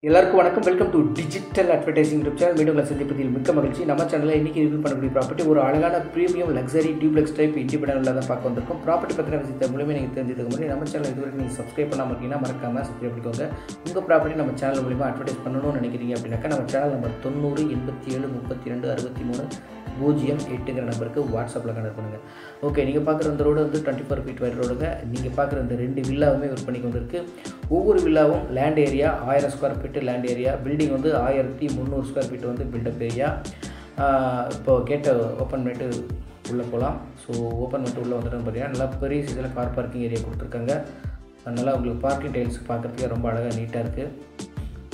எல்லாருக்கும் வணக்கம் welcome to digital advertising YouTube channel மீண்டும் உங்களை சந்திப்பதில் மிக்க மகிழ்ச்சி நம்ம சேனலில் இன்றைக்கி ரிவ்யூ பண்ணக்கூடிய ப்ராப்பர்ட்டி ஒரு அழகான premium luxury duplex type independent தான் பார்க்க வந்திருக்கோம் ப்ராப்பர்ட்டி பற்றின விஷயத்தை மூலியமாக நீங்கள் தெரிஞ்சதுக்கு முன்னாடி நம்ம சேனல் இதுவரைக்கும் நீங்கள் சப்ஸ்கிரைப் பண்ணாமல் இருக்கீங்கன்னா மறக்காமல் சப்ஸ்கிரைப் பண்ணிக்கோங்க உங்கள் ப்ராப்பர்ட்டி நம்ம சேனல் மூலியமாக அட்வர்டைஸ் பண்ணணும்னு நினைக்கிறீங்க அப்படின்னாக்கா நம்ம சேனல் நம்பர் தொண்ணூறு எண்பத்தி ஏழு முப்பத்தி ரெண்டு அறுபத்தி மூணு பூஜ்ஜியம் எட்டுங்கிற நம்பருக்கு வாட்ஸ்அப்பில் கனெக்ட் பண்ணுங்கள் ஓகே நீங்கள் பார்க்குற இந்த ரோடு வந்து டுவெண்ட்டி ஃபோர் ஃபீட் வைட் ரோடுங்க நீங்கள் பார்க்குற இந்த ரெண்டு வில்லாவுமே விற்பனைக்கு வந்திருக்கு ஒவ்வொரு வில்லாவும் லேண்ட் ஏரியா ஆயிரம் square feet land area building வந்து ஆயிரத்தி முந்நூறு ஸ்கொயர் ஃபீட் வந்து பில்டப் ஏரியா இப்போ கேட்டை ஓப்பன் பண்ணிட்டு உள்ளே போகலாம் ஸோ ஓப்பன் பண்ணிட்டு உள்ளே வந்துட்டு பார்த்தீங்கன்னா நல்லா பெரிய சைஸில் கார் பார்க்கிங் ஏரியா கொடுத்துருக்காங்க நல்லா உங்களுக்கு பார்க்கிங் டைல்ஸ் பார்க்குறதுக்கே ரொம்ப அழகாக நீட்டாக இருக்குது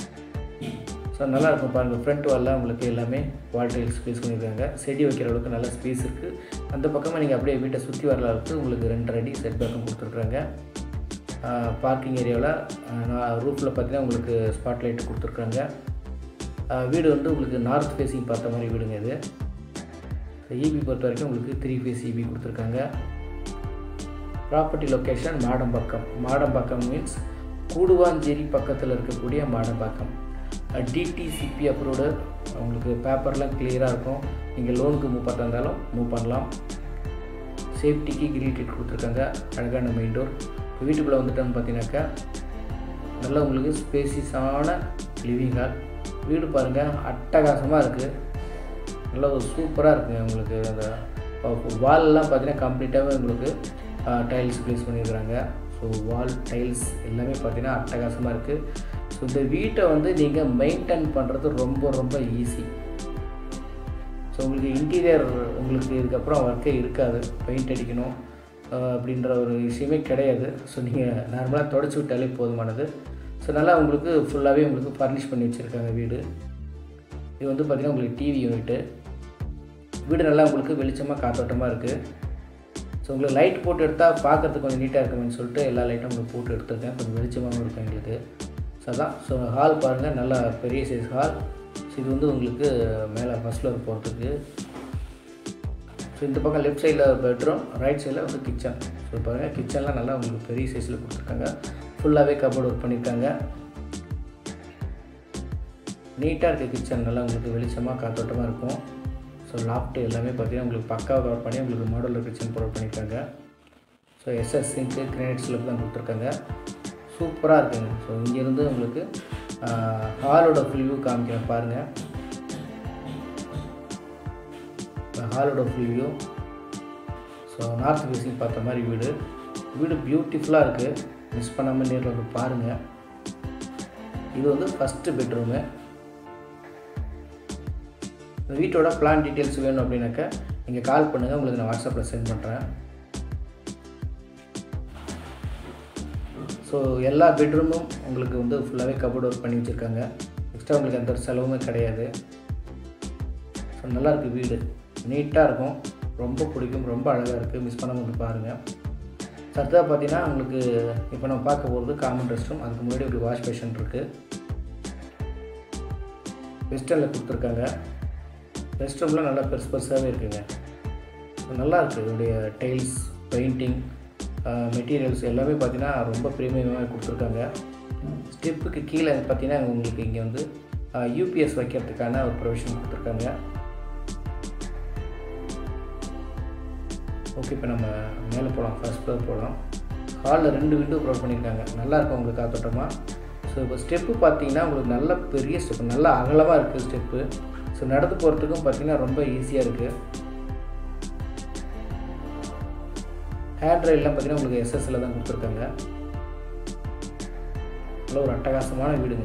ஸோ நல்லா இருக்கும் பாருங்கள் ஃப்ரண்ட் வாலில் உங்களுக்கு எல்லாமே வால் டைல்ஸ் ஸ்பேஸ் பண்ணியிருக்காங்க செடி வைக்கிற அளவுக்கு நல்ல ஸ்பேஸ் இருக்குது அந்த பக்கமாக நீங்கள் அப்படியே வீட்டை சுற்றி வர அளவுக்கு உங்களுக்கு ரெண்டு அடி செட் பேக்கும் கொடுத்துருக்குறாங்க பார்க்கிங் ஏரியாவில் ரூஃபில் பார்த்தீங்கன்னா உங்களுக்கு ஸ்பாட் லைட்டு கொடுத்துருக்குறாங்க வீடு வந்து உங்களுக்கு நார்த் ஃபேஸிங் பார்த்த மாதிரி வீடுங்க இது இபி பொறுத்த வரைக்கும் உங்களுக்கு த்ரீ ஃபேஸ் இபி கொடுத்துருக்காங்க property location Madambakkam Madambakkam means Guduvanchery பக்கத்தில் இருக்கக்கூடிய மாடம்பாக்கம் டிடிசிபி அப்ரூவ்டு உங்களுக்கு பேப்பர்லாம் கிளியராக இருக்கும் நீங்கள் லோனுக்கு மூவ் பண்ணுறதா இருந்தாலும் மூவ் பண்ணலாம் சேஃப்டிக்கு கிரில் கிட் கொடுத்துருக்காங்க அழகான மெயின் டோர் இப்போ வீட்டுக்குள்ளே வந்துட்டோன்னு பார்த்தீங்கன்னாக்கா நல்லா உங்களுக்கு ஸ்பேசிஸான லிவிங் ஹால் வீடு பாருங்கள் அட்டகாசமாக இருக்குது நல்லா ஒரு சூப்பராக இருக்குங்க உங்களுக்கு அந்த வால்லாம் பார்த்தீங்கன்னா கம்ப்ளீட்டாகவே உங்களுக்கு டைல்ஸ் ப்ளேஸ் பண்ணியிருக்கிறாங்க ஸோ வால் டைல்ஸ் எல்லாமே பார்த்தீங்கன்னா அட்டகாசமாக இருக்குது ஸோ இந்த வீட்டை வந்து நீங்கள் மெயின்டைன் பண்ணுறது ரொம்ப ரொம்ப ஈஸி ஸோ உங்களுக்கு இன்டீரியர் உங்களுக்கு இதுக்கப்புறம் ஒர்க்கே இருக்காது பெயிண்ட் அடிக்கணும் அப்படின்ற ஒரு விஷயமே கிடையாது ஸோ நீங்கள் நார்மலாக தொடச்சி விட்டாலே போதுமானது ஸோ நல்லா உங்களுக்கு ஃபுல்லாகவே உங்களுக்கு ஃபர்னிஷ் பண்ணி வச்சுருக்காங்க வீடு இது வந்து பார்த்திங்கன்னா உங்களுக்கு டிவி யூனிட்டு வீடு நல்லா உங்களுக்கு வெளிச்சமாக காத்தோட்டமாக இருக்குது ஸோ உங்களுக்கு லைட் போட்டு எடுத்தால் பார்க்குறதுக்கு கொஞ்சம் நீட்டாக இருக்குமென்னு சொல்லிட்டு எல்லா லைட்டும் உங்களுக்கு போட்டு எடுத்துருக்கேன் கொஞ்சம் வெளிச்சமாகவும் இருக்கும் எங்களுக்கு ஸோ அதான் ஸோ ஹால் பாருங்கள் நல்லா பெரிய சைஸ் ஹால் ஸோ இது வந்து உங்களுக்கு மேலே ஃபஸ்ட் ஃப்ளோர் போகிறதுக்கு ஸோ இந்த பக்கம் லெஃப்ட் சைடில் பெட்ரூம் ரைட் சைடில் வந்து கிச்சன் ஸோ பாருங்கள் கிச்சன்லாம் நல்லா உங்களுக்கு பெரிய சைஸில் கொடுத்துருக்காங்க ஃபுல்லாகவே கபோர்டு ஒர்க் பண்ணியிருக்காங்க நீட்டாக இருக்குது கிச்சன் நல்லா உங்களுக்கு வெளிச்சமாக காத்தோட்டமாக இருக்கும் ஸோ லாப்ட்டு எல்லாமே பார்த்தீங்கன்னா உங்களுக்கு பக்காவாக கவர் பண்ணி உங்களுக்கு மாடலில் கிச்சன் ப்ரொவைட் பண்ணியிருக்காங்க ஸோ எஸ்எஸ் சிங்க்கு கிரேனைட் ஸ்லிப் தான் கொடுத்துருக்காங்க சூப்பராக இருக்குங்க ஸோ இங்கேருந்து உங்களுக்கு ஹாலோட ஃபுல் வியூ காமிக்கிறேன் பாருங்கள் ஹாலோட full view so north facing பார்த்த மாதிரி வீடு வீடு பியூட்டிஃபுல்லாக இருக்குது மிஸ் பண்ணாமல் நேரில் வந்து பாருங்கள் இது வந்து ஃபஸ்ட்டு பெட்ரூமு வீட்டோட பிளான் டீட்டெயில்ஸ் வேணும் அப்படின்னாக்கா நீங்கள் கால் பண்ணுங்கள் உங்களுக்கு நான் வாட்ஸ்அப்பில் சென்ட் பண்ணுறேன் ஸோ எல்லா பெட்ரூமும் உங்களுக்கு வந்து ஃபுல்லாகவே கபோர்ட் ஒர்க் பண்ணி வச்சுருக்காங்க எக்ஸ்ட்ரா உங்களுக்கு எந்த ஒரு செலவுமே கிடையாது ஸோ நல்லாயிருக்கு வீடு நீட்டாக இருக்கும் ரொம்ப பிடிக்கும் ரொம்ப அழகாக இருக்குது மிஸ் பண்ணாமல் வந்து பாருங்கள் அடுத்ததாக பார்த்தீங்கன்னா உங்களுக்கு இப்போ நம்ம பார்க்க போகிறது காமன் ரெஸ்ட் ரூம் அதுக்கு முன்னாடி ஒரு வாஷ் பேஷன் இருக்குது வெஸ்டர்னில் கொடுத்துருக்காங்க ரெஸ்ட் ரூம்லாம் நல்லா பெருசு பெருசாகவே இருக்குங்க நல்லா இருக்குது இதோடைய டைல்ஸ் பெயிண்டிங் மெட்டீரியல்ஸ் எல்லாமே பார்த்தீங்கன்னா ரொம்ப ப்ரீமியமாக கொடுத்துருக்காங்க ஸ்டெப்புக்கு கீழே பார்த்தீங்கன்னா உங்களுக்கு இங்கே வந்து யூபிஎஸ் வைக்கிறதுக்கான ஒரு ப்ரொவிஷன் கொடுத்துருக்காங்க ஓகே இப்போ நம்ம மேலே போகலாம் ஃபஸ்ட் ஃப்ளோர் போகலாம் ஹாலில் ரெண்டு விண்டோ ப்ரொவைட் பண்ணியிருக்காங்க நல்லாயிருக்கும் உங்களுக்கு காத்தோட்டமாக ஸோ இப்போ ஸ்டெப்பு பார்த்தீங்கன்னா உங்களுக்கு நல்ல பெரிய ஸ்டெப்பு நல்லா அகலமாக இருக்குது ஸ்டெப்பு ஸோ நடந்து போகிறதுக்கும் பார்த்தீங்கன்னா ரொம்ப ஈஸியாக இருக்குது ஹேண்ட் ரைல்லாம் பார்த்தீங்கன்னா உங்களுக்கு எஸ்எஸ்ல தான் கொடுத்துருக்காங்க நல்ல ஒரு அட்டகாசமான வீடுங்க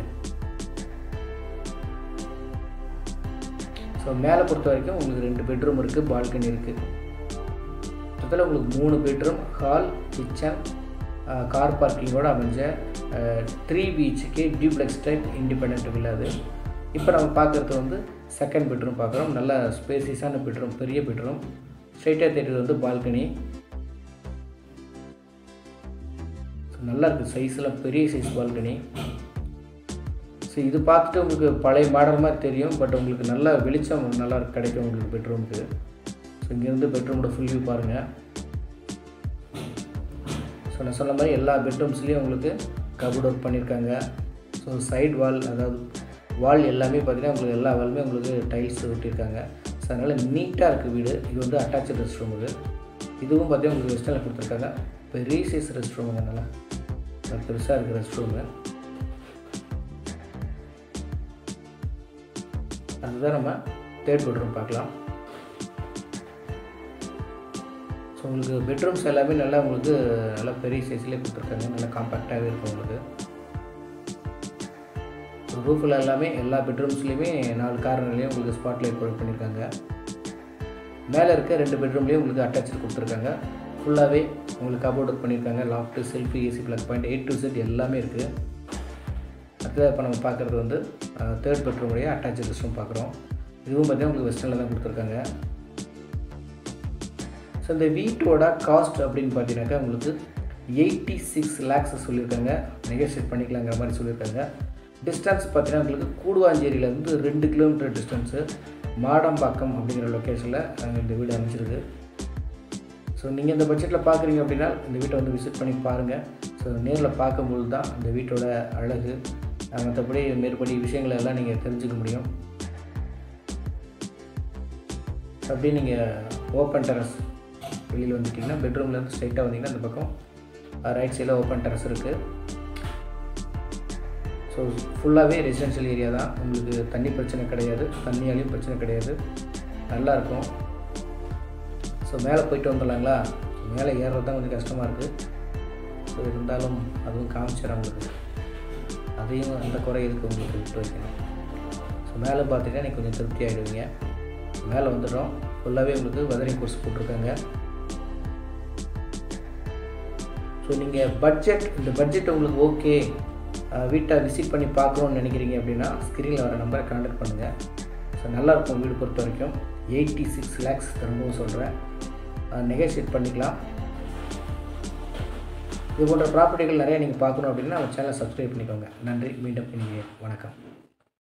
ஸோ மேலே பொறுத்த வரைக்கும் உங்களுக்கு ரெண்டு பெட்ரூம் இருக்குது பால்கனி இருக்குது மொத்தத்தில் உங்களுக்கு மூணு பெட்ரூம் ஹால் கிச்சன் கார் பார்க்கிங்கோடு அமைஞ்ச த்ரீ பீச்சுக்கு டியூப்ளெக்ஸ் டைப் இண்டிபெண்ட் வில்லாது இப்போ நம்ம பார்க்குறது வந்து செகண்ட் பெட்ரூம் பார்க்குறோம் நல்ல ஸ்பேசியஸான பெட்ரூம் பெரிய பெட்ரூம் ஸ்ட்ரைட்டாக தேட்டர் வந்து பால்கனி நல்லா இருக்குது சைஸில் பெரிய சைஸ் பால்கனி ஸோ இது பார்த்துட்டு உங்களுக்கு பழைய மாடல் மாதிரி தெரியும் பட் உங்களுக்கு நல்ல வெளிச்சம் நல்லா கிடைக்கும் உங்களுக்கு பெட்ரூமுக்கு ஸோ இங்கேருந்து பெட்ரூமோட ஃபுல் வியூ பாருங்கள் ஸோ நான் சொன்ன மாதிரி எல்லா பெட்ரூம்ஸ்லேயும் உங்களுக்கு கபோர்ட் ஒர்க் பண்ணியிருக்காங்க ஸோ ஸோ சைடு வால் அதாவது வால் எல்லாமே பார்த்தீங்கன்னா உங்களுக்கு எல்லா வாலுமே உங்களுக்கு டைல்ஸ் ஒட்டியிருக்காங்க ஸோ அதனால் நீட்டாக இருக்குது வீடு இது வந்து அட்டாச்சு ரெஸ்ட் ரூம் இது இதுவும் பார்த்தீங்கன்னா உங்களுக்கு வெஸ்டர்னில் கொடுத்துருக்காங்க பெரிய சைஸ் ரெஸ்ட் ரூமுங்க நல்லா பெருசாக இருக்குது ரெஸ்ட் ரூமு அதுதான் நம்ம தேர்ட் பெட்ரூம் பார்க்கலாம் ஸோ உங்களுக்கு பெட்ரூம்ஸ் எல்லாமே நல்லா உங்களுக்கு நல்லா பெரிய சைஸ்லேயே கொடுத்துருக்காங்க நல்லா காம்பேக்டாகவே இருக்கும் உங்களுக்கு ரூஃபில் எல்லாமே எல்லா பெட்ரூம்ஸ்லேயுமே நாலு கார்னர்லேயும் உங்களுக்கு ஸ்பாட் லைட் ப்ரொவைட் பண்ணியிருக்காங்க மேலே இருக்க ரெண்டு பெட்ரூம்லேயும் உங்களுக்கு அட்டாச் கொடுத்துருக்காங்க ஃபுல்லாகவே உங்களுக்கு கபோர்ட் ஒர்க் பண்ணியிருக்காங்க லாஃப்ட்டு செல்ஃபி AC plug point eight to set எல்லாமே இருக்குது அடுத்ததாக இப்போ நம்ம பார்க்குறது வந்து தேர்ட் பெட்ரூமுடைய அட்டாச் ரெஸ்ட் ரூம் பார்க்குறோம் இதுவும் பார்த்தீங்கன்னா உங்களுக்கு வெஸ்டர்னில் தான் கொடுத்துருக்காங்க ஸோ இந்த வீட்டோட காஸ்ட் அப்படின்னு பார்த்தீங்கன்னாக்கா உங்களுக்கு எயிட்டி சிக்ஸ் லேக்ஸ் சொல்லியிருக்காங்க நெகோஷியேட் பண்ணிக்கலாங்கிற மாதிரி சொல்லியிருக்காங்க டிஸ்டன்ஸ் பார்த்தீங்கன்னா உங்களுக்கு கூடுவாஞ்சேரியிலேருந்து ரெண்டு கிலோமீட்டர் டிஸ்டன்ஸு மாடம்பாக்கம் அப்படிங்கிற லொக்கேஷனில் இந்த வீடு அமைச்சிருக்கு ஸோ நீங்கள் இந்த பட்ஜெட்டில் பார்க்குறீங்க அப்படின்னா இந்த வீட்டை வந்து விசிட் பண்ணி பாருங்கள் ஸோ நேரில் பார்க்கும்போது தான் இந்த வீட்டோட அழகு மற்றபடி மேற்படி விஷயங்களை எல்லாம் நீங்கள் தெரிஞ்சுக்க முடியும் அப்படியே நீங்கள் ஓப்பன் டெரஸ் வெளியில் வந்துட்டிங்கன்னா பெட்ரூம்லேருந்து ஸ்ட்ரைட்டாக வந்தீங்கன்னா இந்த பக்கம் ரைட் சைடில் ஓப்பன் டெரஸ் இருக்குது ஸோ ஃபுல்லாகவே ரெசிடென்ஷியல் ஏரியா தான் உங்களுக்கு தண்ணி பிரச்சனை கிடையாது தண்ணியாலையும் பிரச்சனை கிடையாது நல்லாயிருக்கும் ஸோ மேலே போயிட்டு வந்துடலாங்களா மேலே ஏறுறது தான் கொஞ்சம் கஷ்டமாக இருக்குது ஸோ இருந்தாலும் அதுவும் காமிச்சிடறேன் உங்களுக்கு அதையும் அந்த குறை இதுக்கு உங்களுக்கு விட்டு வைக்கணும் ஸோ மேலே பார்த்துட்டா நீங்கள் கொஞ்சம் திருப்தி ஆகிடுவீங்க மேலே வந்துடுறோம் ஃபுல்லாகவே உங்களுக்கு வெதரிங் கோர்ஸ் போட்டிருக்காங்க ஸோ நீங்கள் பட்ஜெட் இந்த பட்ஜெட் உங்களுக்கு ஓகே வீட்டை விசிட் பண்ணி பார்க்குறோன்னு நினைக்கிறீங்க அப்படின்னா ஸ்க்ரீனில் வர நம்பரை கான்டாக்ட் பண்ணுங்கள் ஸோ நல்லாயிருக்கும் வீடு பொறுத்த வரைக்கும் எயிட்டி சிக்ஸ் லேக்ஸ் திரும்பவும் சொல்கிறேன் நெகோஷியேட் பண்ணிக்கலாம் இது போன்ற ப்ராப்பர்ட்டிகள் நிறையா நீங்கள் பார்க்கணும் அப்படின்னா நம்ம சேனலை சப்ஸ்கிரைப் பண்ணிக்கோங்க நன்றி மீண்டும் இனிய வணக்கம்